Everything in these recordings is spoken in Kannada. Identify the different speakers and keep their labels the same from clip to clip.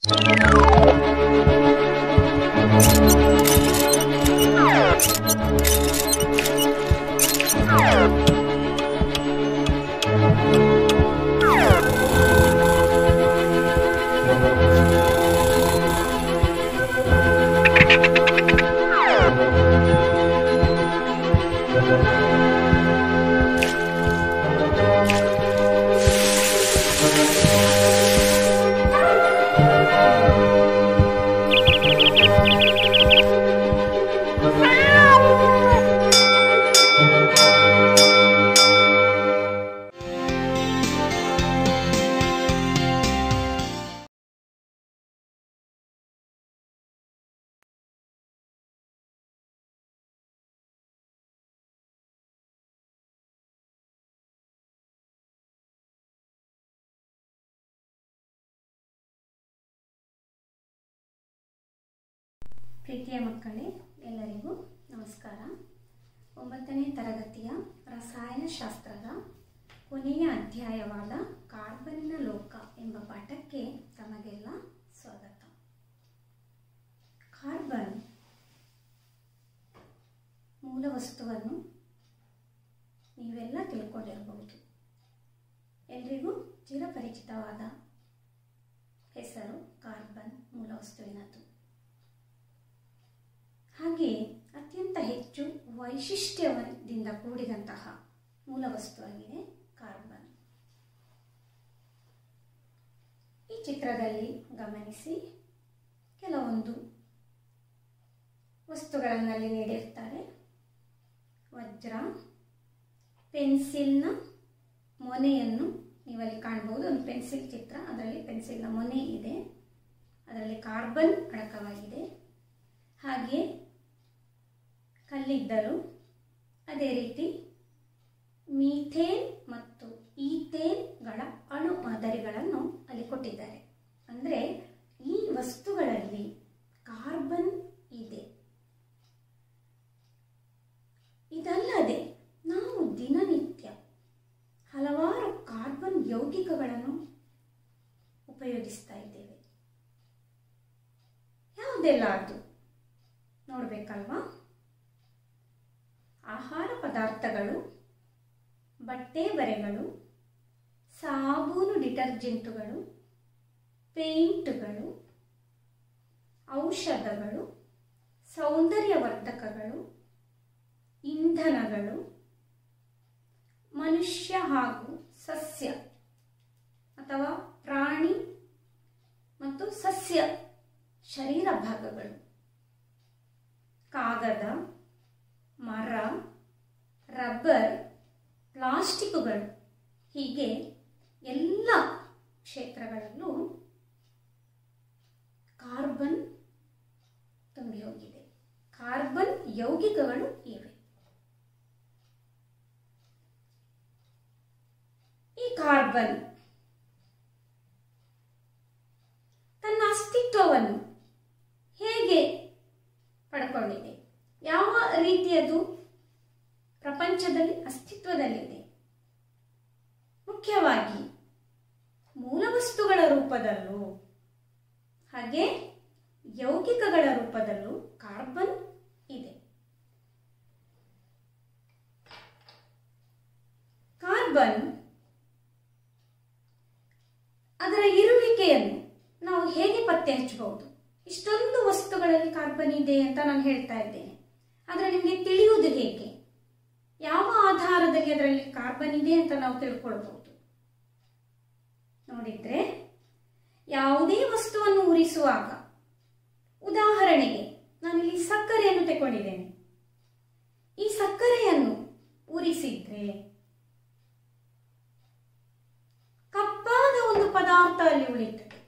Speaker 1: ಪ್ರೀತಿಯ ಮಕ್ಕಳೇ ಎಲ್ಲರಿಗೂ ನಮಸ್ಕಾರ ಒಂಬತ್ತನೇ ತರಗತಿಯ ರಸಾಯನಶಾಸ್ತ್ರದ ಕೊನೆಯ ಅಧ್ಯಾಯವಾದ ಕಾರ್ಬನ್ನಿನ ಲೋಕ ಎಂಬ ಪಾಠಕ್ಕೆ ತಮಗೆಲ್ಲ ಸ್ವಾಗತ ಕಾರ್ಬನ್ ಮೂಲ ವಸ್ತುವನ್ನು ನೀವೆಲ್ಲ ತಿಳ್ಕೊಂಡಿರಬಹುದು ಎಲ್ರಿಗೂ ಚಿರಪರಿಚಿತವಾದ ಹೆಸರು ಕಾರ್ಬನ್ ಮೂಲ ವಸ್ತುವಿನದ್ದು ಹಾಗೆಯೇ ಅತ್ಯಂತ ಹೆಚ್ಚು ವೈಶಿಷ್ಟ್ಯದಿಂದ ಕೂಡಿದಂತಹ ಮೂಲ ವಸ್ತುವಾಗಿದೆ ಕಾರ್ಬನ್ ಈ ಚಿತ್ರದಲ್ಲಿ ಗಮನಿಸಿ ಕೆಲವೊಂದು ವಸ್ತುಗಳನ್ನಲ್ಲಿ ನೀಡಿರ್ತಾರೆ ವಜ್ರ ಪೆನ್ಸಿಲ್ನ ಮೊನೆಯನ್ನು ನೀವಲ್ಲಿ ಕಾಣಬಹುದು ಒಂದು ಪೆನ್ಸಿಲ್ ಚಿತ್ರ ಅದರಲ್ಲಿ ಪೆನ್ಸಿಲ್ನ ಮೊನೆ ಇದೆ ಅದರಲ್ಲಿ ಕಾರ್ಬನ್ ಅಡಕವಾಗಿದೆ ಹಾಗೆ ಕಲ್ಲಿದ್ದಲು ಅದೇ ರೀತಿ ಮೀಥೇನ್ ಮತ್ತು ಈಥೇನ್ಗಳ ಅಣು ಮಾದರಿಗಳನ್ನು ಅಲ್ಲಿ ಕೊಟ್ಟಿದ್ದಾರೆ ಅಂದರೆ ಈ ವಸ್ತುಗಳಲ್ಲಿ ಕಾರ್ಬನ್ ಇದೆ ಇದಲ್ಲದೆ ನಾವು ದಿನನಿತ್ಯ ಹಲವಾರು ಕಾರ್ಬನ್ ಯೌಗಿಕಗಳನ್ನು ಉಪಯೋಗಿಸ್ತಾ ಇದ್ದೇವೆ ಯಾವುದೆಲ್ಲ ಅದು ನೋಡಬೇಕಲ್ವಾ ಆಹಾರ ಪದಾರ್ಥಗಳು ಬಟ್ಟೆ ಬರೆಗಳು ಸಾಬೂನು ಡಿಟರ್ಜೆಂಟುಗಳು ಪೇಂಟ್ಗಳು ಔಷಧಗಳು ಸೌಂದರ್ಯವರ್ಧಕಗಳು ಇಂಧನಗಳು ಮನುಷ್ಯ ಹಾಗೂ ಸಸ್ಯ ಅಥವಾ ಪ್ರಾಣಿ ಮತ್ತು ಸಸ್ಯ ಶರೀರ ಭಾಗಗಳು ಕಾಗದ ಮರ ರಬ್ಬರ್ ಪ್ಲಾಸ್ಟಿಕ್ಗಳು ಹೀಗೆ ಎಲ್ಲ ಕ್ಷೇತ್ರಗಳಲ್ಲೂ ಕಾರ್ಬನ್ ತುಂಬಿ ಹೋಗಿದೆ ಕಾರ್ಬನ್ ಯೌಗಿಕಗಳು ಇವೆ ಈ ಕಾರ್ಬನ್ ತನ್ನ ಅಸ್ತಿತ್ವವನ್ನು ಹೇಗೆ ಪಡ್ಕೊಂಡಿದೆ ಯಾವ ರೀತಿಯದು ಪ್ರಪಂಚದಲ್ಲಿ ಅಸ್ತಿತ್ವದಲ್ಲಿದೆ ಮುಖ್ಯವಾಗಿ ಮೂಲವಸ್ತುಗಳ ರೂಪದಲ್ಲೂ ಹಾಗೆ ಯೌಗಿಕಗಳ ರೂಪದಲ್ಲೂ ಕಾರ್ಬನ್ ಇದೆ ಕಾರ್ಬನ್ ಅದರ ಇರುವಿಕೆಯನ್ನು ನಾವು ಹೇಗೆ ಪತ್ತೆ ಹಚ್ಚಬಹುದು ಇಷ್ಟೊಂದು ವಸ್ತುಗಳಲ್ಲಿ ಕಾರ್ಬನ್ ಇದೆ ಅಂತ ನಾನು ಹೇಳ್ತಾ ಇದ್ದೇನೆ ಆದರೆ ನಿಮಗೆ ತಿಳಿಯುವುದು ಹೇಗೆ ಯಾವ ಆಧಾರದಲ್ಲಿ ಅದರಲ್ಲಿ ಕಾರ್ಬನ್ ಇದೆ ಅಂತ ನಾವು ತಿಳ್ಕೊಳ್ಬಹುದು ನೋಡಿದ್ರೆ ಯಾವುದೇ ವಸ್ತುವನ್ನು ಉರಿಸುವಾಗ ಉದಾಹರಣೆಗೆ ನಾನಿಲ್ಲಿ ಸಕ್ಕರೆಯನ್ನು ತಗೊಂಡಿದ್ದೇನೆ ಈ ಸಕ್ಕರೆಯನ್ನು ಉರಿಸಿದ್ರೆ ಕಪ್ಪಾದ ಒಂದು ಪದಾರ್ಥ ಅಲ್ಲಿ ಉಳಿಯುತ್ತದೆ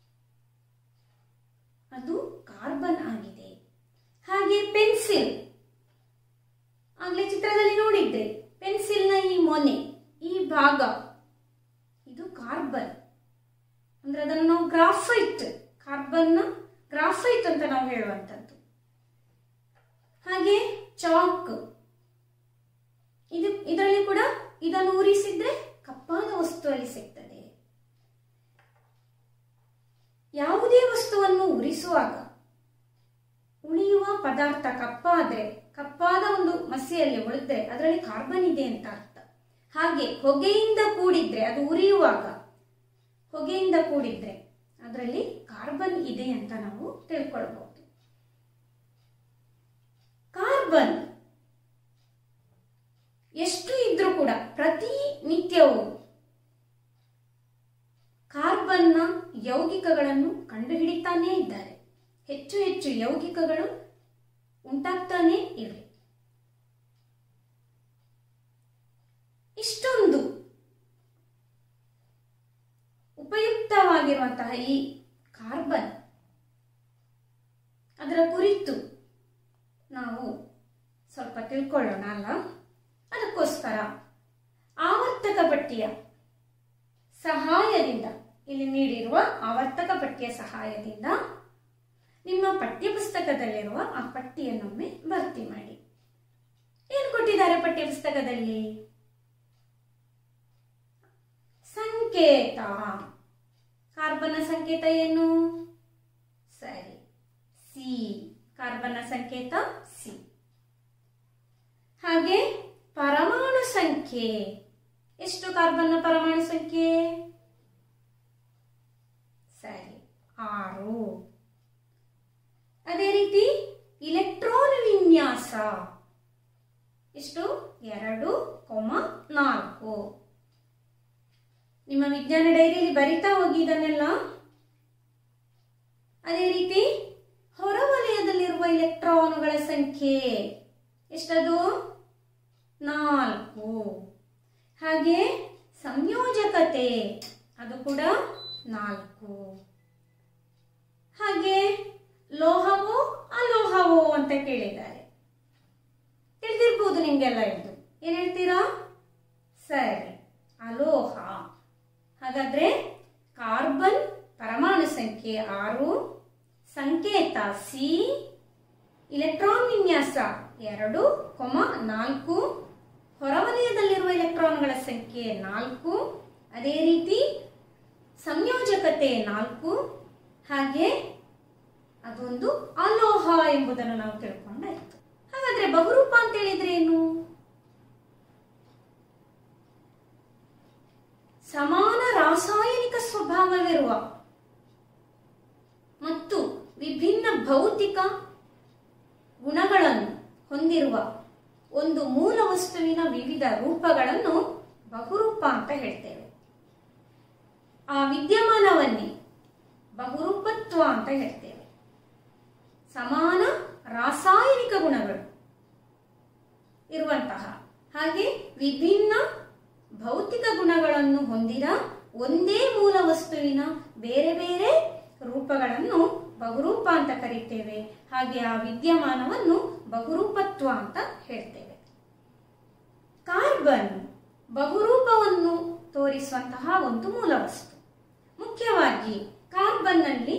Speaker 1: ಅದು ಕಾರ್ಬನ್ ಆಗಿದೆ ಹಾಗೆ ಪೆನ್ಸಿಲ್ ಆಗ್ಲೇ ಚಿತ್ರದಲ್ಲಿ ನೋಡಿದ್ದೆ ಪೆನ್ಸಿಲ್ನ ಈ ಮೊನೆ ಈ ಭಾಗ ಇದು ಕಾರ್ಬನ್ ಅಂದ್ರೆ ಅದನ್ನು ನಾವು ಗ್ರಾಫೈಟ್ ಕಾರ್ಬನ್ನ ಗ್ರಾಫೈಟ್ ಅಂತ ನಾವು ಹೇಳುವಂಥದ್ದು ಹಾಗೆ ಚಾಕ್ ಇದು ಇದರಲ್ಲಿ ಕೂಡ ಇದನ್ನು ಉರಿಸಿದ್ರೆ ಕಪ್ಪಾದ ವಸ್ತು ಅಲ್ಲಿ ಸಿಗ್ತದೆ ಯಾವುದೇ ವಸ್ತುವನ್ನು ಉರಿಸುವಾಗ ಉಳಿಯುವ ಪದಾರ್ಥ ಕಪ್ಪಾದ್ರೆ ಕಪ್ಪಾದ ಒಂದು ಮಸಿಯಲ್ಲಿ ಉಳಿದ್ರೆ ಅದರಲ್ಲಿ ಕಾರ್ಬನ್ ಇದೆ ಅಂತ ಅರ್ಥ ಹಾಗೆ ಹೊಗೆಯಿಂದ ಕೂಡಿದ್ರೆ ಅದು ಉರಿಯುವಾಗ ಹೊಗೆಯಿಂದ ಕೂಡಿದ್ರೆ ಅದರಲ್ಲಿ ಕಾರ್ಬನ್ ಇದೆ ಅಂತ ನಾವು ತಿಳ್ಕೊಳ್ಬಹುದು ಕಾರ್ಬನ್ ಎಷ್ಟು ಇದ್ರೂ ಕೂಡ ಪ್ರತಿ ನಿತ್ಯವೂ ಕಾರ್ಬನ್ನ ಯೌಗಿಕಗಳನ್ನು ಕಂಡುಹಿಡಿತಾನೇ ಇದ್ದಾರೆ ಹೆಚ್ಚು ಹೆಚ್ಚು ಯೌಗಿಕಗಳು ಉಂಟಾಗ್ತಾನೇ ಇವೆ ಇಷ್ಟೊಂದು ಉಪಯುಕ್ತವಾಗಿರುವಂತಹ ಈ ಕಾರ್ಬನ್ ಅದರ ಕುರಿತು ನಾವು ಸ್ವಲ್ಪ ತಿಳ್ಕೊಳ್ಳೋಣ ಅಲ್ಲ ಅದಕ್ಕೋಸ್ಕರ ಆವರ್ತಕ ಪಟ್ಟಿಯ ಸಹಾಯದಿಂದ ಇಲ್ಲಿ ನೀಡಿರುವ ಆವರ್ತಕ ಪಟ್ಟಿಯ ಸಹಾಯದಿಂದ ನಿಮ್ಮ ಪಠ್ಯಪುಸ್ತಕದಲ್ಲಿರುವ ಆ ಪಟ್ಟಿಯನ್ನೊಮ್ಮೆ ಭರ್ತಿ ಮಾಡಿ ಏನು ಕೊಟ್ಟಿದ್ದಾರೆ ಪಠ್ಯಪುಸ್ತಕದಲ್ಲಿ ಸಂಕೇತ ಕಾರ್ಬನ್ನ ಸಂಕೇತ ಏನು ಸರಿ ಸಿ ಕಾರ್ಬನ್ನ ಸಂಕೇತ ಸಿ ಹಾಗೆ ಪರಮಾಣು ಸಂಖ್ಯೆ ಎಷ್ಟು ಕಾರ್ಬನ್ನ ಪರಮಾಣು ಸಂಖ್ಯೆ ಸರಿ ಆರು ಅದೇ ರೀತಿ ಇಲೆಕ್ಟ್ರಾನ್ ವಿನ್ಯಾಸ ಎಷ್ಟು ಎರಡು ಕೊಮ ನಾಲ್ಕು ನಿಮ್ಮ ವಿಜ್ಞಾನ ಡೈರಿಯಲ್ಲಿ ಬರಿತಾ ಹೋಗಿ ಇದನ್ನೆಲ್ಲ ಅದೇ ರೀತಿ ಹೊರವಲಯದಲ್ಲಿರುವ ಇಲೆಕ್ಟ್ರಾನುಗಳ ಸಂಖ್ಯೆ ಎಷ್ಟದು ನಾಲ್ಕು ಹಾಗೆ ಸಂಯೋಜಕತೆ ಅದು ಕೂಡ ನಾಲ್ಕು ಹಾಗೆ ಲೋಹವೋ ಅಲೋಹವೋ ಅಂತ ಕೇಳಿದ್ದಾರೆ ತಿಳಿದಿರ್ಬೋದು ನಿಮ್ಗೆಲ್ಲ ಇದು ಏನ್ ಹೇಳ್ತೀರಾ ಸರಿ ಅಲೋಹ ಹಾಗಾದ್ರೆ ಕಾರ್ಬನ್ ಪರಮಾಣು ಸಂಖ್ಯೆ ಆರು ಸಂಕೇತ ಸಿ ಇಲೆಕ್ಟ್ರಾನ್ ವಿನ್ಯಾಸ ಎರಡು ಕೊಮ ನಾಲ್ಕು ಹೊರವಲಯದಲ್ಲಿರುವ ಇಲೆಕ್ಟ್ರಾನ್ಗಳ ಸಂಖ್ಯೆ ನಾಲ್ಕು ಅದೇ ರೀತಿ ಸಂಯೋಜಕತೆ ನಾಲ್ಕು ಹಾಗೆ ಅದೊಂದು ಅಲೋಹ ಎಂಬುದನ್ನು ನಾವು ತಿಳ್ಕೊಂಡಾಯ್ತು ಹಾಗಾದ್ರೆ ಬಹುರೂಪ ಅಂತ ಹೇಳಿದ್ರೆ ಏನು ಸಮಾನ ರಾಸಾಯನಿಕ ಸ್ವಭಾವವಿರುವ ಮತ್ತು ವಿಭಿನ್ನ ಭೌತಿಕ ಗುಣಗಳನ್ನು ಹೊಂದಿರುವ ಒಂದು ಮೂಲ ವಸ್ತುವಿನ ವಿವಿಧ ರೂಪಗಳನ್ನು ಬಹುರೂಪ ಅಂತ ಹೇಳ್ತೇವೆ ಆ ವಿದ್ಯಮಾನವನ್ನೇ ಬಹುರೂಪತ್ವ ಅಂತ ಹೇಳ್ತೇವೆ ಸಮಾನ ರಾಸಾಯನಿಕ ಗುಣಗಳು ಇರುವಂತಹ ಹಾಗೆ ವಿಭಿನ್ನ ಭೌತಿಕ ಗುಣಗಳನ್ನು ಹೊಂದಿದ ಒಂದೇ ಮೂಲ ವಸ್ತುವಿನ ಬೇರೆ ಬೇರೆ ರೂಪಗಳನ್ನು ಬಹುರೂಪ ಅಂತ ಕರೀತೇವೆ ಹಾಗೆ ಆ ವಿದ್ಯಮಾನವನ್ನು ಬಹುರೂಪತ್ವ ಅಂತ ಹೇಳ್ತೇವೆ ಕಾರ್ಬನ್ ಬಹುರೂಪವನ್ನು ತೋರಿಸುವಂತಹ ಒಂದು ಮೂಲ ವಸ್ತು ಮುಖ್ಯವಾಗಿ ಕಾರ್ಬನ್ನಲ್ಲಿ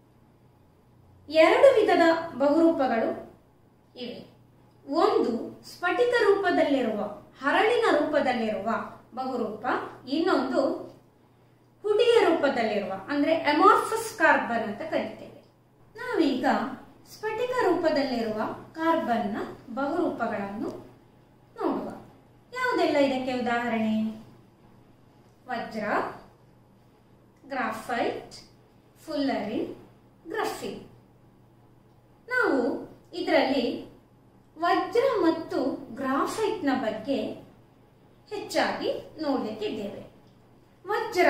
Speaker 1: ಎರಡು ವಿಧದ ಬಹುರೂಪಗಳು ಇವೆ ಒಂದು ಸ್ಫಟಿಕ ರೂಪದಲ್ಲಿರುವ ಹರಳಿನ ರೂಪದಲ್ಲಿರುವ ಬಹುರೂಪ ಇನ್ನೊಂದು ಹುಡಿಯ ರೂಪದಲ್ಲಿರುವ ಅಂದ್ರೆ ಅಮಾರ್ಫಸ್ ಕಾರ್ಬನ್ ಅಂತ ಕರಿತೇವೆ ನಾವೀಗ ಸ್ಫಟಿಕ ರೂಪದಲ್ಲಿರುವ ಕಾರ್ಬನ್ನ ಬಹುರೂಪಗಳನ್ನು ನೋಡುವ ಯಾವುದೆಲ್ಲ ಇದಕ್ಕೆ ಉದಾಹರಣೆ ವಜ್ರ ಗ್ರಾಫೈಟ್ ಫುಲ್ಲರಿನ್ ಗ್ರಫಿನ್ ನಾವು ಇದರಲ್ಲಿ ವಜ್ರ ಮತ್ತು ಗ್ರಾಫೈಟ್ನ ಬಗ್ಗೆ ಹೆಚ್ಚಾಗಿ ನೋಡಲಿಕ್ಕಿದ್ದೇವೆ ವಜ್ರ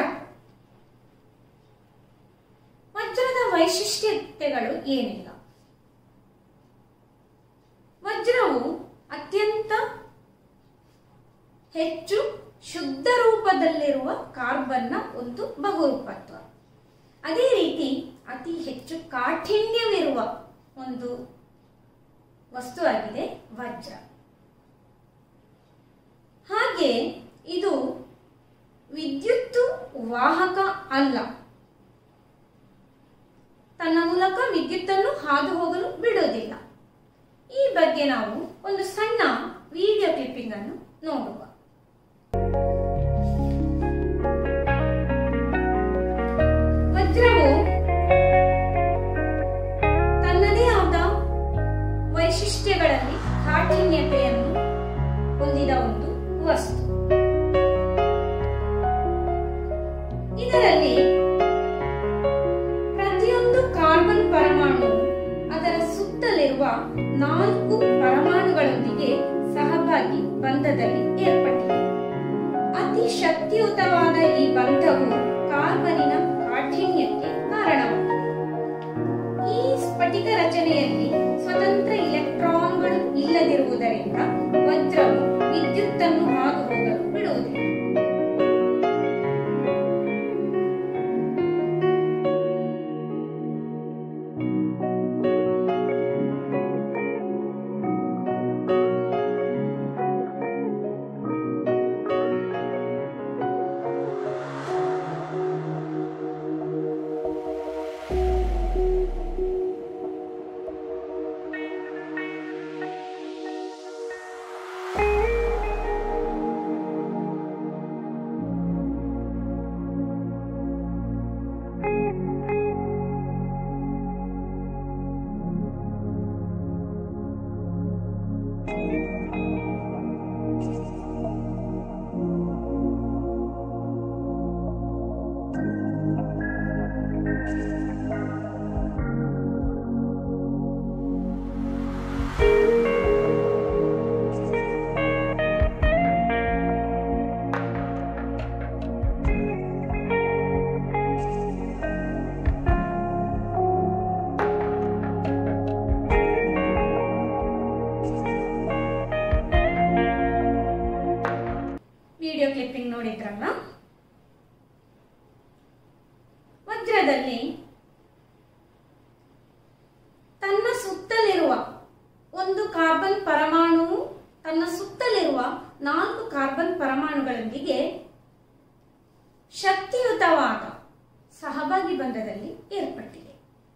Speaker 1: ವಜ್ರದ ವೈಶಿಷ್ಟ್ಯತೆಗಳು ಏನಿಲ್ಲ ವಜ್ರವು ಅತ್ಯಂತ ಹೆಚ್ಚು ಶುದ್ಧ ರೂಪದಲ್ಲಿರುವ ಕಾರ್ಬನ್ನ ಒಂದು ಬಹುರೂಪತ್ವ ಅದೇ ರೀತಿ ಅತಿ ಹೆಚ್ಚು ಕಾಠಿಣ್ಯವಿರುವ ಒಂದು ವಸ್ತುವಾಗಿದೆ ವಜ್ರ ಹಾಗೆ ಇದು ವಿದ್ಯುತ್ತು ವಾಹಕ ಅಲ್ಲ ತನ್ನ ಮೂಲಕ ವಿದ್ಯುತ್ತನ್ನು ಹಾದು ಹೋಗಲು ಬಿಡೋದಿಲ್ಲ ಈ ಬಗ್ಗೆ ನಾವು ಒಂದು ಸಣ್ಣ ವಿಡಿಯೋ ಕ್ಲಿಪ್ಪಿಂಗ್ ಅನ್ನು ನೋಡುವ ವಜ್ರವು ಪರಮಾಣು ಅದರ ಸುತ್ತಲಿರುವ ನಾಲ್ಕು ಪರಮಾಣುಗಳೊಂದಿಗೆ ಸಹಭಾಗಿ ಬಂಧದಲ್ಲಿ ಏರ್ಪಟ್ಟಿದೆ ಅತಿ ಶಕ್ತಿಯುತವಾದ ಈ ಬಂಧವು ಕಾರ್ಬನಿನ ಕಾಠಿಣ್ಯಕ್ಕೆ ಕಾರಣವಾಗಿದೆ ಈ ಸ್ಫಟಿಕ ರಚನೆಯಲ್ಲಿ ಸ್ವತಂತ್ರ ಇಲೆಕ್ಟ್ರಾನ್ಗಳು ಇಲ್ಲದಿರುವುದರಿಂದ ವಜ್ರವು ವಿದ್ಯುತ್ತನ್ನು ಹಾದು ಹೋಗಲು ಬಿಡುವುದಿಲ್ಲ ವಿಡಿಯೋ ಕ್ಲಿಪ್ಪಿಂಗ್ ನೋಡಿದ್ರಲ್ಲ ವಜ್ರದಲ್ಲಿ ತನ್ನ ಸುತ್ತಲಿರುವ ಒಂದು ಕಾರ್ಬನ್ ಪರಮಾಣುವು ತನ್ನ ಸುತ್ತಲಿರುವ ನಾಲ್ಕು ಕಾರ್ಬನ್ ಪರಮಾಣುಗಳೊಂದಿಗೆ ಶಕ್ತಿಯುತವಾದ ಸಹಭಾಗಿ ಬಂಧದಲ್ಲಿ ಏರ್ಪಟ್ಟಿದೆ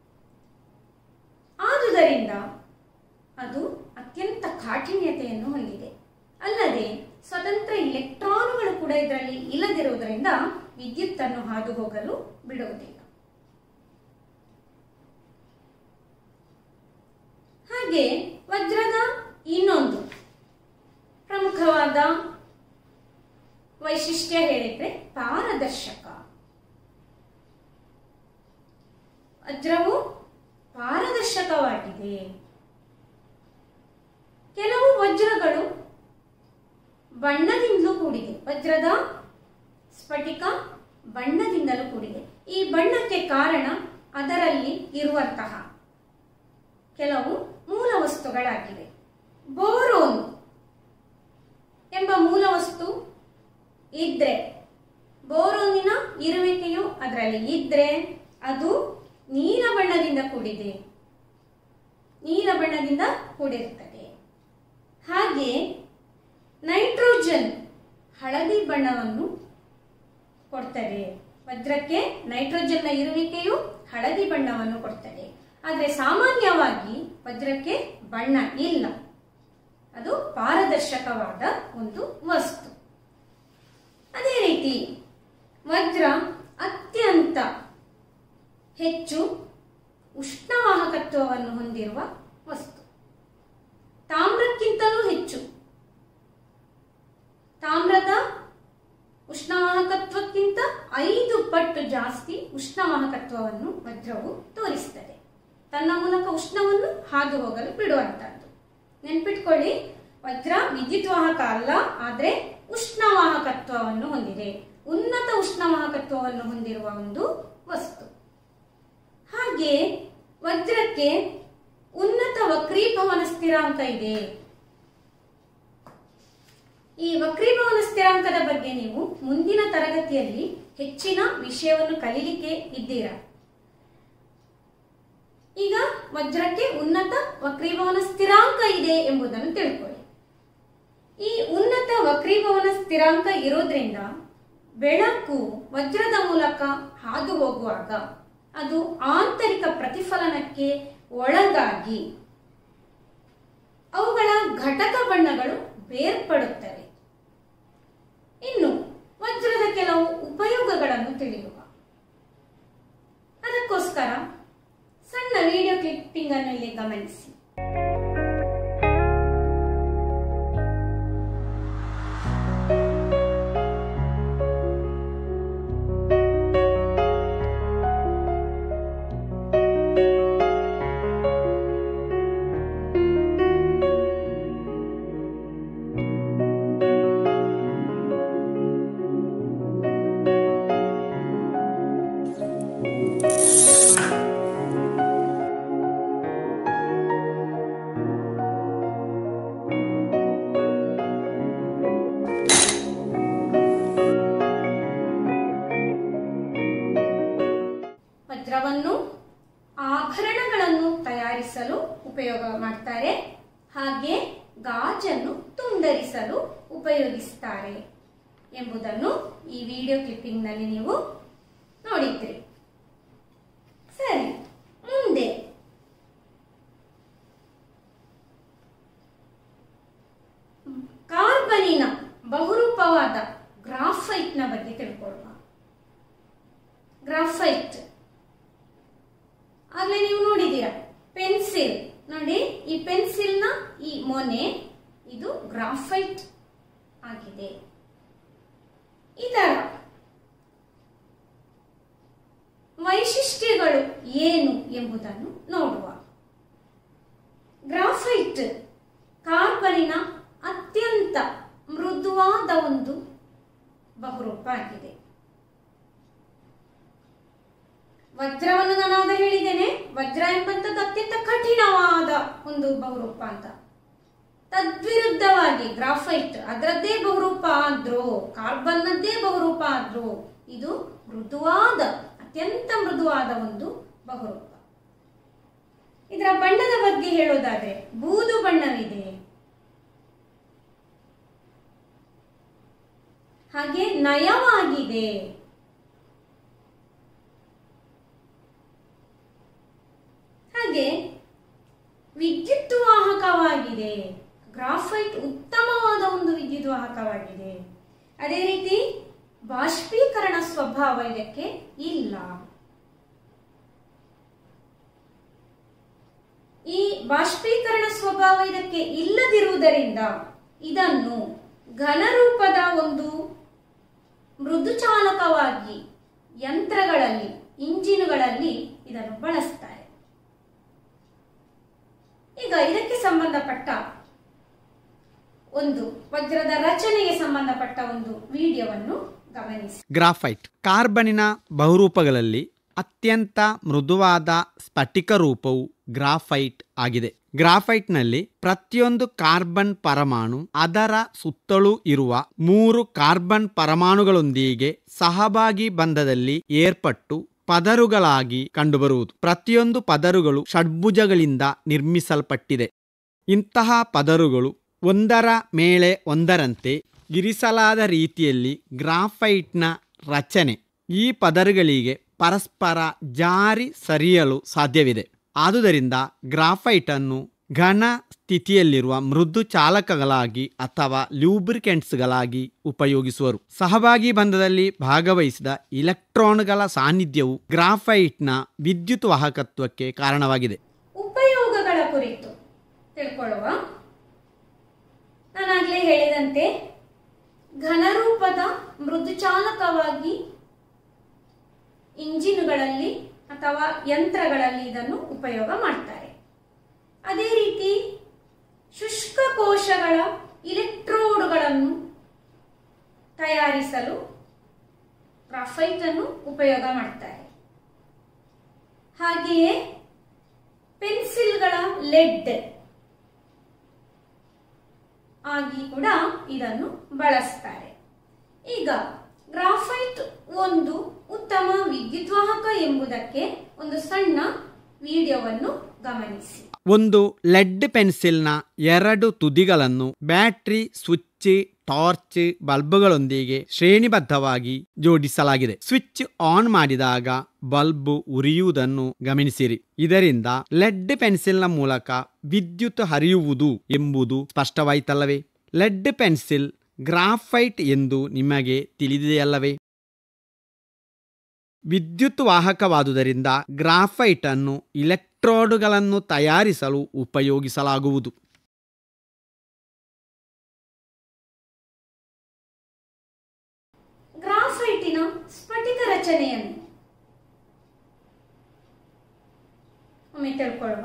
Speaker 1: ಆದುದರಿಂದ ಅದು ಅತ್ಯಂತ ಕಾಠಿಣ್ಯತೆಯನ್ನು ಹೊಂದಿದೆ ಅಲ್ಲದೆ ಸ್ವತಂತ್ರ ಇಲೆಕ್ಟ್ರಾನುಗಳು ಕೂಡ ಇದರಲ್ಲಿ ಇಲ್ಲದಿರುವುದರಿಂದ ವಿದ್ಯುತ್ತನ್ನು ಹಾದು ಹೋಗಲು ಬಿಡುವುದಿಲ್ಲ ಹಾಗೆ ವಜ್ರದ ಇನ್ನೊಂದು ಪ್ರಮುಖವಾದ ವೈಶಿಷ್ಟ್ಯ ಹೇಳಿದ್ರೆ ಪಾರದರ್ಶಕ ವಜ್ರವು ಪಾರದರ್ಶಕವಾಗಿದೆ ಕೆಲವು ವಜ್ರಗಳು ಬಣ್ಣದಿಂದಲೂ ಕೂಡಿದೆ ವಜ್ರದ ಸ್ಫಟಿಕ ಬಣ್ಣದಿಂದಲೂ ಕೂಡಿದೆ ಈ ಬಣ್ಣಕ್ಕೆ ಕಾರಣ ಅದರಲ್ಲಿ ಇರುವಂತಹ ಕೆಲವು ಮೂಲ ವಸ್ತುಗಳಾಗಿವೆ ಬೋರೋನ್ ಎಂಬ ಮೂಲ ವಸ್ತು ಇದ್ರೆ ಬೋರೋನಿನ ಇರುವಿಕೆಯು ಅದರಲ್ಲಿ ಇದ್ರೆ ಅದು ನೀಲ ಬಣ್ಣದಿಂದ ಕೂಡಿದೆ ನೀಲ ಬಣ್ಣದಿಂದ ಕೂಡಿರುತ್ತದೆ ಹಾಗೆ ನೈಟ್ರೋಜನ್ ಹಳದಿ ಬಣ್ಣವನ್ನು ಕೊಡ್ತದೆ ವಜ್ರಕ್ಕೆ ನೈಟ್ರೋಜನ್ನ ಇರುವಿಕೆಯು ಹಳದಿ ಬಣ್ಣವನ್ನು ಕೊಡ್ತದೆ ಆದರೆ ಸಾಮಾನ್ಯವಾಗಿ ವಜ್ರಕ್ಕೆ ಬಣ್ಣ ಇಲ್ಲ ಅದು ಪಾರದರ್ಶಕವಾದ ಒಂದು ವಸ್ತು ಅದೇ ರೀತಿ ವಜ್ರ ಅತ್ಯಂತ ಹೆಚ್ಚು ಉಷ್ಣವಾಹಕತ್ವವನ್ನು ಹೊಂದಿರುವ ವಸ್ತು ತಾಮ್ರಕ್ಕಿಂತಲೂ ಹೆಚ್ಚು ತಾಮ್ರದ ಉಷ್ಣವಾಹಕತ್ವಕ್ಕಿಂತ ಐದು ಪಟ್ಟು ಜಾಸ್ತಿ ಉಷ್ಣವಾಹಕತ್ವವನ್ನು ವಜ್ರವು ತೋರಿಸ್ತದೆ ತನ್ನ ಮೂಲಕ ಉಷ್ಣವನ್ನು ಹಾದು ಹೋಗಲು ಬಿಡುವಂತದ್ದು ನೆನ್ಪಿಟ್ಕೊಳ್ಳಿ ವಜ್ರ ವಿದ್ಯುತ್ ವಾಹಕ ಅಲ್ಲ ಆದ್ರೆ ಉಷ್ಣವಾಹಕತ್ವವನ್ನು ಹೊಂದಿದೆ ಉನ್ನತ ಉಷ್ಣವಾಹಕತ್ವವನ್ನು ಹೊಂದಿರುವ ಒಂದು ವಸ್ತು ಹಾಗೆ ವಜ್ರಕ್ಕೆ ಉನ್ನತ ವಕ್ರೀಭವನ ಸ್ಥಿರಾಂಕ ಇದೆ ಈ ವಕ್ರೀಭವನ ಸ್ಥಿರಾಂಕದ ಬಗ್ಗೆ ನೀವು ಮುಂದಿನ ತರಗತಿಯಲ್ಲಿ ಹೆಚ್ಚಿನ ವಿಷಯವನ್ನು ಕಲೀಲಿಕ್ಕೆ ಇದ್ದೀರಾ ಈಗ ವಜ್ರಕ್ಕೆ ಉನ್ನತ ವಕ್ರೀಭವನ ಸ್ಥಿರಾಂಕ ಇದೆ ಎಂಬುದನ್ನು ತಿಳ್ಕೊಳ್ಳಿ ಈ ಉನ್ನತ ವಕ್ರೀಭವನ ಸ್ಥಿರಾಂಕ ಇರೋದ್ರಿಂದ ಬೆಳಕು ವಜ್ರದ ಮೂಲಕ ಹಾದು ಹೋಗುವಾಗ ಅದು ಆಂತರಿಕ ಪ್ರತಿಫಲನಕ್ಕೆ ಒಳಗಾಗಿ ಅವುಗಳ ಘಟಕ ಬಣ್ಣಗಳು ಬೇರ್ಪಡುತ್ತವೆ ಇನ್ನು ವಜ್ರದ ಕೆಲವು ಉಪಯೋಗಗಳನ್ನು ತಿಳಿಯುವ ಅದಕ್ಕೋಸ್ಕರ ಸಣ್ಣ ವಿಡಿಯೋ ಕ್ಲಿಪ್ಪಿಂಗ್ ಅನ್ನು ಇಲ್ಲಿ ಗಮನಿಸಿ ಆಭರಣಗಳನ್ನು ತಯಾರಿಸಲು ಉಪಯೋಗ ಮಾಡ್ತಾರೆ ಹಾಗೆ ಗಾಜನ್ನು ತುಂಡರಿಸಲು ಉಪಯೋಗಿಸ್ತಾರೆ ಎಂಬುದನ್ನು ಈ ವಿಡಿಯೋ ಕ್ಲಿಪ್ಪಿಂಗ್ನಲ್ಲಿ ನೀವು ನೋಡಿದ್ರಿ ಸರಿ ಮುಂದೆ ಕಾರ್ಬನಿನ ಬಹುರೂಪವಾದ ಗ್ರಾಫೈಟ್ನ ಬಗ್ಗೆ ತಿಳ್ಕೊಳ್ಳುವ ಗ್ರಾಫೈಟ್ ಆಗ್ಲೇ ನೀವು ನೋಡಿದ್ದೀರಾ ಪೆನ್ಸಿಲ್ ನೋಡಿ ಈ ಪೆನ್ಸಿಲ್ನ ಈ ಮೊನೆ ಇದು ಗ್ರಾಫೈಟ್ ಆಗಿದೆ ಇದರ ವೈಶಿಷ್ಟ್ಯಗಳು ಏನು ಎಂಬುದನ್ನು ನೋಡುವ ಗ್ರಾಫೈಟ್ ಕಾರ್ಬನಿನ ಅತ್ಯಂತ ಮೃದುವಾದ ಒಂದು ಬಹುರೂಪ ಆಗಿದೆ ವಜ್ರವನ್ನು ನಾನು ಆಗ ಹೇಳಿದ್ದೇನೆ ವಜ್ರ ಎಂಬಂತದ್ದು ಅತ್ಯಂತ ಕಠಿಣವಾದ ಒಂದು ಬಹುರೂಪ ಅಂತ ತದ್ವಿರುದ್ಧವಾಗಿ ಗ್ರಾಫೈಟ್ ಅದರದ್ದೇ ಬಹುರೂಪ ಆದ್ರೂ ಕಾರ್ಬನ್ನದ್ದೇ ಬಹುರೂಪ ಆದ್ರೂ ಇದು ಮೃದುವಾದ ಅತ್ಯಂತ ಮೃದುವಾದ ಒಂದು ಬಹುರೂಪ ಇದರ ಬಣ್ಣದ ಬಗ್ಗೆ ಹೇಳೋದಾದ್ರೆ ಬೂದು ಬಣ್ಣವಿದೆ ಹಾಗೆ ನಯವಾಗಿದೆ ಹಾಗೆ ವಿದ್ಯುತ್ ವಾಹಕವಾಗಿದೆ ಗ್ರಾಫೈಟ್ ಉತ್ತಮವಾದ ಒಂದು ವಿದ್ಯುತ್ ವಾಹಕವಾಗಿದೆ ಅದೇ ರೀತಿ ಬಾಷ್ಪೀಕರಣ ಸ್ವಭಾವ ಇದಕ್ಕೆ ಇಲ್ಲ ಈ ಬಾಷ್ಪೀಕರಣ ಸ್ವಭಾವ ಇದಕ್ಕೆ ಇಲ್ಲದಿರುವುದರಿಂದ ಇದನ್ನು ಘನರೂಪದ ಒಂದು ಮೃದು ಚಾಲಕವಾಗಿ ಯಂತ್ರಗಳಲ್ಲಿ ಇಂಜಿನುಗಳಲ್ಲಿ ಇದನ್ನು ಬಳಸ್ತಾರೆ ಈಗ ಇದಕ್ಕೆ ಸಂಬಂಧಪಟ್ಟ ಒಂದು ವಜ್ರದ ರಚನೆಗೆ ಸಂಬಂಧಪಟ್ಟ ಒಂದು ವಿಡಿಯೋವನ್ನು ಗಮನಿಸಿ
Speaker 2: ಗ್ರಾಫೈಟ್ ಕಾರ್ಬನಿನ ಬಹುರೂಪಗಳಲ್ಲಿ ಅತ್ಯಂತ ಮೃದುವಾದ ಸ್ಫಟಿಕ ರೂಪವು ಗ್ರಾಫೈಟ್ ಆಗಿದೆ ಗ್ರಾಫೈಟ್ನಲ್ಲಿ ಪ್ರತಿಯೊಂದು ಕಾರ್ಬನ್ ಪರಮಾಣು ಅದರ ಸುತ್ತಲೂ ಇರುವ ಮೂರು ಕಾರ್ಬನ್ ಪರಮಾಣುಗಳೊಂದಿಗೆ ಸಹಭಾಗಿ ಬಂಧದಲ್ಲಿ ಏರ್ಪಟ್ಟು ಪದರುಗಳಾಗಿ ಕಂಡುಬರುವುದು ಪ್ರತಿಯೊಂದು ಪದರುಗಳು ಷಡ್ಭುಜಗಳಿಂದ ನಿರ್ಮಿಸಲ್ಪಟ್ಟಿದೆ ಇಂತಹ ಪದರುಗಳು ಒಂದರ ಮೇಲೆ ಒಂದರಂತೆ ಇರಿಸಲಾದ ರೀತಿಯಲ್ಲಿ ಗ್ರಾಫೈಟ್ನ ರಚನೆ ಈ ಪದರುಗಳಿಗೆ ಪರಸ್ಪರ ಜಾರಿ ಸರಿಯಲು ಸಾಧ್ಯವಿದೆ ಆದುದರಿಂದ ಗ್ರಾಫೈಟನ್ನು ಘನ ಸ್ಥಿತಿಯಲ್ಲಿರುವ ಮೃದು ಚಾಲಕಗಳಾಗಿ ಅಥವಾ ಲ್ಯೂಬ್ರಿಕೆಂಟ್ಸ್ಗಳಾಗಿ ಉಪಯೋಗಿಸುವರು ಸಹಭಾಗಿ ಬಂಧದಲ್ಲಿ ಭಾಗವಹಿಸಿದ ಇಲೆಕ್ಟ್ರಾನ್ಗಳ ಸಾನ್ನಿಧ್ಯವು ಗ್ರಾಫೈಟ್ನ ವಿದ್ಯುತ್ ವಾಹಕತ್ವಕ್ಕೆ ಕಾರಣವಾಗಿದೆ
Speaker 1: ಉಪಯೋಗಗಳ ಕುರಿತು ತಿಳ್ಕೊಳ್ಳುವ ನಾನಾಗಲೇ ಹೇಳಿದಂತೆ ಘನರೂಪದ ಮೃದುಚಾಲಕವಾಗಿ ಇಂಜಿನುಗಳಲ್ಲಿ ಅಥವಾ ಯಂತ್ರಗಳಲ್ಲಿ ಇದನ್ನು ಉಪಯೋಗ ಮಾಡ್ತಾರೆ ಅದೇ ರೀತಿ ಶುಷ್ಕ ಕೋಶಗಳ ಇಲೆಕ್ಟ್ರೋಡ್ಗಳನ್ನು ತಯಾರಿಸಲು ಗ್ರಾಫೈಟ್ ಅನ್ನು ಉಪಯೋಗ ಮಾಡ್ತಾರೆ ಹಾಗೆಯೇ ಪೆನ್ಸಿಲ್ಗಳ ಲೆಡ್ ಆಗಿ ಕೂಡ ಇದನ್ನು ಬಳಸ್ತಾರೆ ಈಗ ಗ್ರಾಫೈಟ್ ಒಂದು ಉತ್ತಮ ವಿದ್ಯುದ್ವಾಹಕ ಎಂಬುದಕ್ಕೆ ಒಂದು ಸಣ್ಣ ವಿಡಿಯೋವನ್ನು ಗಮನಿಸಿ
Speaker 2: ಒಂದು ಲೆಡ್ ಪೆನ್ಸಿಲ್ನ ಎರಡು ತುದಿಗಳನ್ನು ಬ್ಯಾಟರಿ ಸ್ವಿಚ್ ಟಾರ್ಚ್ ಬಲ್ಬ್ಗಳೊಂದಿಗೆ ಶ್ರೇಣಿಬದ್ಧವಾಗಿ ಜೋಡಿಸಲಾಗಿದೆ ಸ್ವಿಚ್ ಆನ್ ಮಾಡಿದಾಗ ಬಲ್ಬ್ ಉರಿಯುವುದನ್ನು ಗಮನಿಸಿರಿ ಇದರಿಂದ ಲೆಡ್ ಪೆನ್ಸಿಲ್ನ ಮೂಲಕ ವಿದ್ಯುತ್ ಹರಿಯುವುದು ಎಂಬುದು ಸ್ಪಷ್ಟವಾಯಿತಲ್ಲವೇ ಲೆಡ್ ಪೆನ್ಸಿಲ್ ಗ್ರಾಫೈಟ್ ಎಂದು ನಿಮಗೆ ತಿಳಿದಿದೆಯಲ್ಲವೇ ವಿದ್ಯುತ್ ವಾಹಕವಾದುದರಿಂದ ಗ್ರಾಫೈಟ್ ಅನ್ನು ಇಲೆಕ್ಟ್ರೋಡ್ಗಳನ್ನು ತಯಾರಿಸಲು ಉಪಯೋಗಿಸಲಾಗುವುದು
Speaker 1: ಗ್ರಾಫೈಟಿನ ಸ್ಫಟಿಕ ರಚನೆಯನ್ನು ಒಮ್ಮೆ ತಿಳ್ಕೊಳ್ಳುವ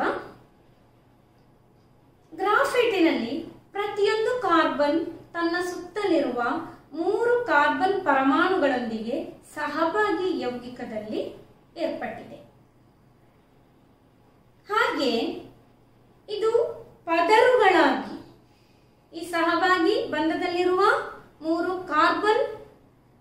Speaker 1: ಗ್ರಾಫೈಟಿನಲ್ಲಿ ಪ್ರತಿಯೊಂದು ಕಾರ್ಬನ್ ತನ್ನ ಸುತ್ತಲಿರುವ ಮೂರು ಕಾರ್ಬನ್ ಪರಮಾಣುಗಳೊಂದಿಗೆ ಸಹಭಾಗಿ ಯೌಗಿಕದಲ್ಲಿ ಏರ್ಪಟ್ಟಿದೆ ಹಾಗೆ ಇದು ಪದರುಗಳಾಗಿ ಈ ಸಹಭಾಗಿ ಬಂಧದಲ್ಲಿರುವ ಮೂರು ಕಾರ್ಬನ್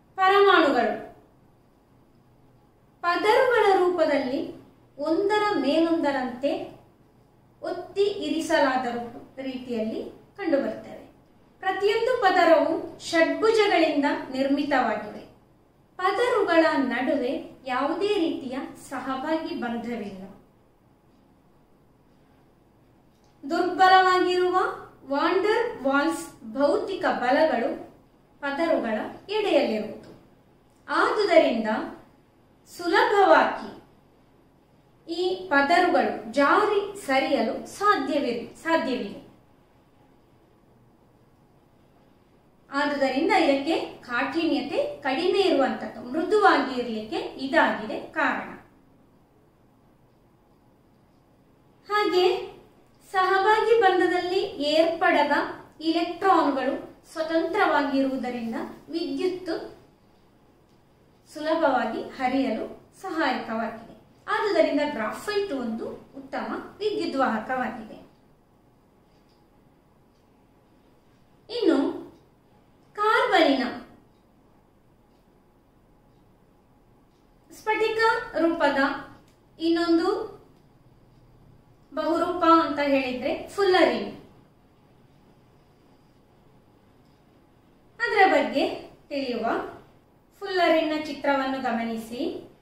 Speaker 1: ಪರಮಾಣುಗಳು ಪದರುಗಳ ರೂಪದಲ್ಲಿ ಒಂದರ ಮೇಲೊಂದರಂತೆ ಒತ್ತಿ ಇರಿಸಲಾದ ರೂ- ರೀತಿಯಲ್ಲಿ ಕಂಡುಬರ್ತವೆ ಪ್ರತಿಯೊಂದು ಪದರವು ಷಡ್ಭುಜಗಳಿಂದ ನಿರ್ಮಿತವಾಗಿವೆ ಪದರುಗಳ ನಡುವೆ ಯಾವುದೇ ರೀತಿಯ ಸಹಭಾಗಿ ಬಂಧವಿಲ್ಲ ದುರ್ಬಲವಾಗಿರುವ ವಾಂಡರ್ ವಾಲ್ಸ್ ಭೌತಿಕ ಬಲಗಳು ಪದರುಗಳ ಎಡೆಯಲ್ಲಿರುವುದು ಆದುದರಿಂದ ಸುಲಭವಾಗಿ ಈ ಪದರುಗಳು ಜಾರಿ ಸರಿಯಲು ಸಾಧ್ಯವಿದೆ ಸಾಧ್ಯವಿದೆ ಆದುದರಿಂದ ಇದಕ್ಕೆ ಕಾಠಿಣ್ಯತೆ ಕಡಿಮೆ ಇರುವಂತದ್ದು ಮೃದುವಾಗಿ ಇರಲಿಕ್ಕೆ ಇದಾಗಿದೆ ಕಾರಣ ಹಾಗೆ ಸಹಭಾಗಿ ಬಂಧದಲ್ಲಿ ಏರ್ಪಡದ ಇಲೆಕ್ಟ್ರಾನ್ಗಳು ಸ್ವತಂತ್ರವಾಗಿರುವುದರಿಂದ ವಿದ್ಯುತ್ ಸುಲಭವಾಗಿ ಹರಿಯಲು ಸಹಾಯಕವಾಗಿದೆ ಆದುದರಿಂದ ಗ್ರಾಫೈಟ್ ಒಂದು ಉತ್ತಮ ವಿದ್ಯುತ್ ವಾಹಕವಾಗಿದೆ ಇನ್ನು ಕಾರ್ಬನಿನ ಸ್ಫಟಿಕ ರೂಪದ ಇನ್ನೊಂದು ಬಹುರೂಪ ಅಂತ ಹೇಳಿದ್ರೆ ಫುಲ್ಲರಿನ್ ಅದರ ಬಗ್ಗೆ ತಿಳಿಯುವ ಫುಲ್ಲರಿನ್ನ ಚಿತ್ರವನ್ನು ಗಮನಿಸಿ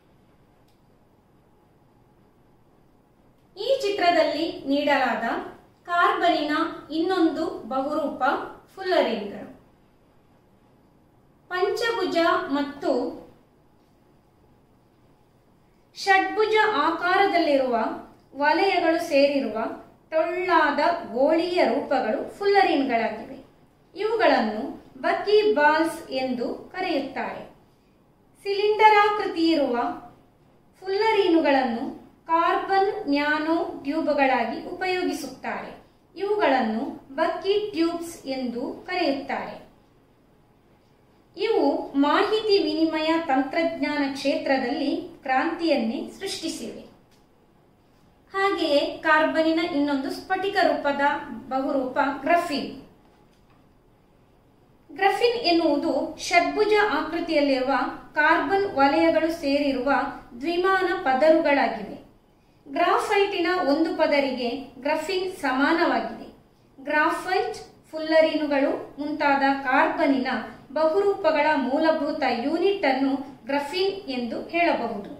Speaker 1: ಈ ಚಿತ್ರದಲ್ಲಿ ನೀಡಲಾದ ಕಾರ್ಬನಿನ ಇನ್ನೊಂದು ಬಹುರೂಪ ಫುಲ್ಲರಿನ್ಗಳು ಪಂಚಭುಜ ಮತ್ತು ಷಡ್ಭುಜ ಆಕಾರದಲ್ಲಿರುವ ವಲಯಗಳು ಸೇರಿರುವ ಟೊಳ್ಳಾದ ಗೋಳೀಯ ರೂಪಗಳು ಫುಲ್ಲರಿನ್ಗಳಾಗಿವೆ ಇವುಗಳನ್ನು ಬಕ್ಕಿ ಬಾಲ್ಸ್ ಎಂದು ಕರೆಯುತ್ತಾರೆ ಸಿಲಿಂಡರಾಕೃತಿ ಇರುವ ಫುಲ್ಲರೀನುಗಳನ್ನು ಕಾರ್ಬನ್ ನ್ಯಾನೋ ಟ್ಯೂಬ್ಗಳಾಗಿ ಉಪಯೋಗಿಸುತ್ತಾರೆ ಇವುಗಳನ್ನು ಬಕ್ಕಿ ಟ್ಯೂಬ್ಸ್ ಎಂದು ಕರೆಯುತ್ತಾರೆ ಇವು ಮಾಹಿತಿ ವಿನಿಮಯ ತಂತ್ರಜ್ಞಾನ ಕ್ಷೇತ್ರದಲ್ಲಿ ಕ್ರಾಂತಿಯನ್ನೇ ಸೃಷ್ಟಿಸಿವೆ ಹಾಗೆಯೇ ಕಾರ್ಬನಿನ ಇನ್ನೊಂದು ಸ್ಫಟಿಕ ರೂಪದ ಬಹುರೂಪ ಗ್ರಫಿನ್ ಗ್ರಫಿನ್ ಎನ್ನುವುದು ಷಡ್ಭುಜ ಆಕೃತಿಯಲ್ಲಿರುವ ಕಾರ್ಬನ್ ವಲಯಗಳು ಸೇರಿರುವ ದ್ವಿಮಾನ ಪದರುಗಳಾಗಿವೆ ಗ್ರಾಫೈಟಿನ ಒಂದು ಪದರಿಗೆ ಗ್ರಫಿನ್ ಸಮಾನವಾಗಿದೆ ಗ್ರಾಫೈಟ್ ಫುಲ್ಲರಿನುಗಳು ಮುಂತಾದ ಕಾರ್ಬನಿನ ಬಹುರೂಪಗಳ ಮೂಲಭೂತ ಯೂನಿಟ್ ಅನ್ನು ಗ್ರಫಿನ್ ಎಂದು ಹೇಳಬಹುದು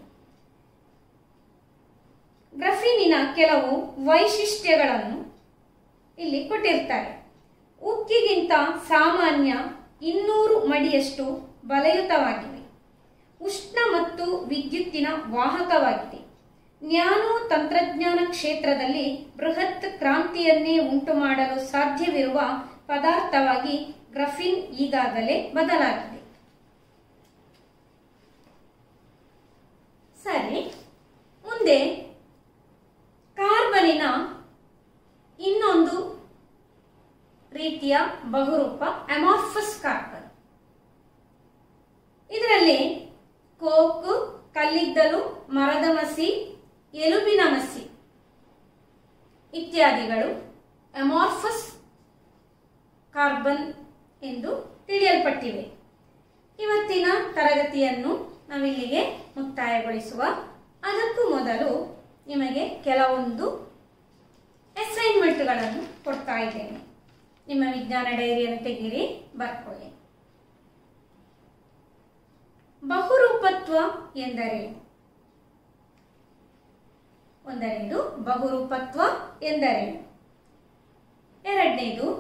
Speaker 1: ಗ್ರಫೀನಿನ ಕೆಲವು ವೈಶಿಷ್ಟ್ಯಗಳನ್ನು ಇಲ್ಲಿ ಕೊಟ್ಟಿರ್ತಾರೆ ಉಕ್ಕಿಗಿಂತ ಸಾಮಾನ್ಯ ಇನ್ನೂರು ಮಡಿಯಷ್ಟು ಬಲಯುತವಾಗಿವೆ ಉಷ್ಣ ಮತ್ತು ವಿದ್ಯುತ್ತಿನ ವಾಹಕವಾಗಿದೆ ನ್ಯಾನೋ ತಂತ್ರಜ್ಞಾನ ಕ್ಷೇತ್ರದಲ್ಲಿ ಬೃಹತ್ ಕ್ರಾಂತಿಯನ್ನೇ ಉಂಟು ಮಾಡಲು ಸಾಧ್ಯವಿರುವ ಪದಾರ್ಥವಾಗಿ ಗ್ರಫಿನ್ ಈಗಾಗಲೇ ಬದಲಾಗಿದೆ ಸರಿ ಮುಂದೆ ಕಾರ್ಬನಿನ ಇನ್ನೊಂದು ರೀತಿಯ ಬಹುರೂಪ ಅಮಾರ್ಫಸ್ ಕಾರ್ಬನ್ ಇದರಲ್ಲಿ ಕೋಕು ಕಲ್ಲಿದ್ದಲು ಮರದ ಮಸಿ ಎಲುಬಿನ ಮಸಿ ಇತ್ಯಾದಿಗಳು ಅಮಾರ್ಫಸ್ ಕಾರ್ಬನ್ ಎಂದು ತಿಳಿಯಲ್ಪಟ್ಟಿವೆ ಇವತ್ತಿನ ತರಗತಿಯನ್ನು ನಾವಿಲ್ಲಿಗೆ ಮುಕ್ತಾಯಗೊಳಿಸುವ ಅದಕ್ಕೂ ಮೊದಲು ನಿಮಗೆ ಕೆಲವೊಂದು ಅಸೈನ್ಮೆಂಟ್ಗಳನ್ನು ಕೊಡ್ತಾ ಇದ್ದೇನೆ ನಿಮ್ಮ ವಿಜ್ಞಾನ ಡೈರಿಯನ್ನು ತೆಗೀರಿ ಬರ್ಕೊಳ್ಳಿ ಬಹುರೂಪತ್ವ ಎಂದರೇನು ಒಂದನೇದು ಬಹುರೂಪತ್ವ ಎಂದರೇನು ಎರಡನೇದು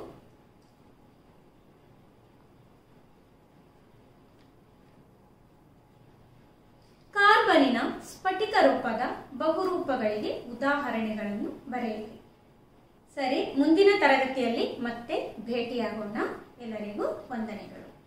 Speaker 1: ಕಾರ್ಬನಿನ ಸ್ಫಟಿಕ ರೂಪದ ಬಹುರೂಪಗಳಿಗೆ ಉದಾಹರಣೆಗಳನ್ನು ಬರೆಯಿರಿ ಸರಿ ಮುಂದಿನ ತರಗತಿಯಲ್ಲಿ ಮತ್ತೆ ಭೇಟಿಯಾಗೋಣ ಎಲ್ಲರಿಗೂ ವಂದನೆಗಳು